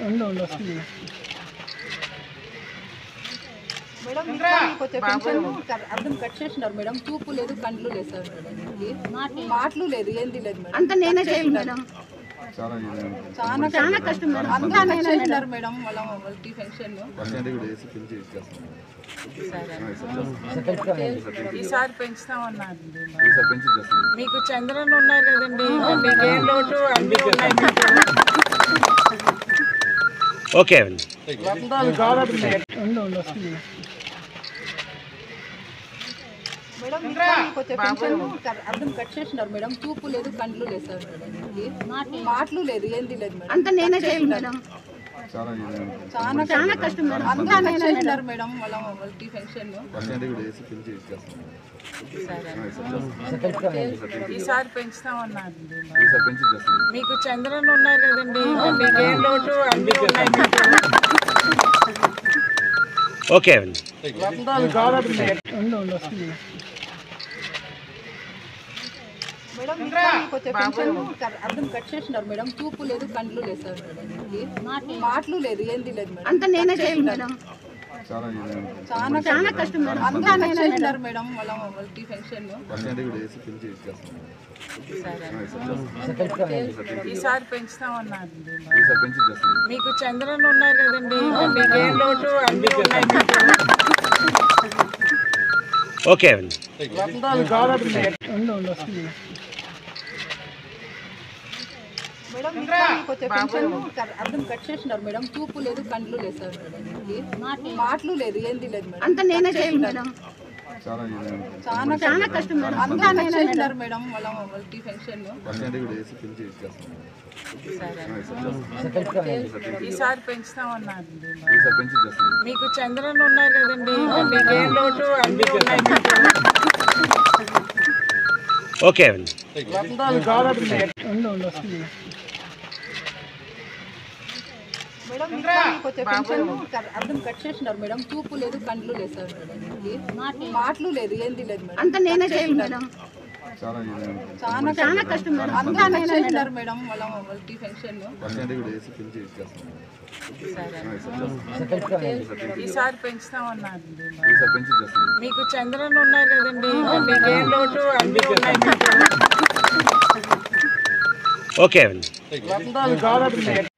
ఉండు ఉండు వస్తుంది మేడం ఇంకా మీకు వచ్చే పెన్షన్ కర్- అర్థం కట్ చేసినారు మేడం చూపు లేదు కండ్లు లేదు సార్ మేడం దీనికి. మాటలు లేదు ఏంది లేదు మేడం అంతా నేనే చేయాలి మేడం చాలా ఇది చాలా చాలా కష్టం మేడం అంతా కట్ చేసినారు మేడం వాళ్ళ వాళ్ళకి పెన్షన్ పర్సెంట్ కూడా వేసి పిలిచి ఇచ్చేస్తాం ఈసారి పెంచుతామన్నారు ఈసారి పెంచి ఇచ్చేస్తాం మీకు చంద్రన్ ఉన్నారు కదండి మీకు ఏం లోటు అన్నీ ఉన్నాయి ఓకే అండి ఉండు ఉండు వస్తుంది మేడం ఇంకా మీకు వచ్చే పెన్షన్ కర్- అర్థం కట్ చేసినారు మేడం చూపు లేదు కండ్లు లేదు సార్ మేడం దీనికి. మాటలు లేదు ఏంది లేదు మేడం అంతా నేనే చేయాలి మేడం చాలా ఇది చాలా చాలా కష్టం మేడం అంతా కట్ చేసినారు మేడం వాళ్ళ వాళ్ళకి పెన్షన్ పర్సెంట్ కూడా వేసి పిలిచి ఇచ్చేస్తాం ఈసారి పెంచుతామన్నారు ఈసారి పెంచి ఇచ్చేస్తాం మీకు చంద్రన్ ఉన్నారు కదండి మీకు ఏం లోటు అన్నీ ఉన్నాయి ఓకే అండి ఉండు ఉండు వస్తుంది మేడం ఇంకా మీకు వచ్చే పెన్షన్ కర్- అర్థం కట్ చేసినారు మేడం చూపు లేదు కండ్లు లేదు సార్ మేడం దీనికి. మాటలు లేదు ఏంది లేదు మేడం అంతా నేనే చేయాలి మేడం చాలా ఇది చాలా చాలా కష్టం మేడం అంతా కట్ చేసినారు మేడం వాళ్ళ వాళ్ళకి పెన్షన్ పర్సెంట్ కూడా వేసి పిలిచి ఇచ్చేస్తాం ఈసారి పెంచుతామన్నారు ఈసారి పెంచి ఇచ్చేస్తాం మీకు చంద్రన్ ఉన్నారు కదండి మీకు ఏం లోటు అన్నీ ఉన్నాయి ఓకే అండి ఉండు ఉండు వస్తుంది మేడం ఇంకా మీకు వచ్చే పెన్షన్ కర్- అర్థం కట్ చేసినారు మేడం చూపు లేదు కండ్లు లేదు సార్ మేడం దీనికి. మాటలు లేదు ఏంది లేదు మేడం అంతా నేనే చేయాలి మేడం చాలా ఇది చాలా చాలా కష్టం మేడం అంతా కట్ చేసినారు మేడం వాళ్ళ వాళ్ళకి పెన్షన్ పర్సెంట్ కూడా వేసి పిలిచి ఇచ్చేస్తాం ఈసారి పెంచుతామన్నారు ఈసారి పెంచి ఇచ్చేస్తాం మీకు చంద్రన్ ఉన్నారు కదండి మీకు ఏం లోటు అన్నీ ఉన్నాయి ఓకే అండి ఉండు ఉండు వస్తుంది మేడం ఇంకా మీకు వచ్చే పెన్షన్ కర్- అర్థం కట్ చేసినారు మేడం చూపు లేదు కండ్లు లేదు సార్ మేడం దీనికి. మాటలు లేదు ఏంది లేదు మేడం అంతా నేనే చేయాలి మేడం చాలా ఇది చాలా చాలా కష్టం మేడం అంతా కట్ చేసినారు మేడం వాళ్ళ వాళ్ళకి పెన్షన్ పర్సెంట్ కూడా వేసి పిలిచి ఇచ్చేస్తాం ఈసారి పెంచుతామన్నారు ఈసారి పెంచి ఇచ్చేస్తాం మీకు చంద్రన్ ఉన్నారు కదండి మీకు ఏం లోటు అన్నీ ఉన్నాయి ఓకే అండి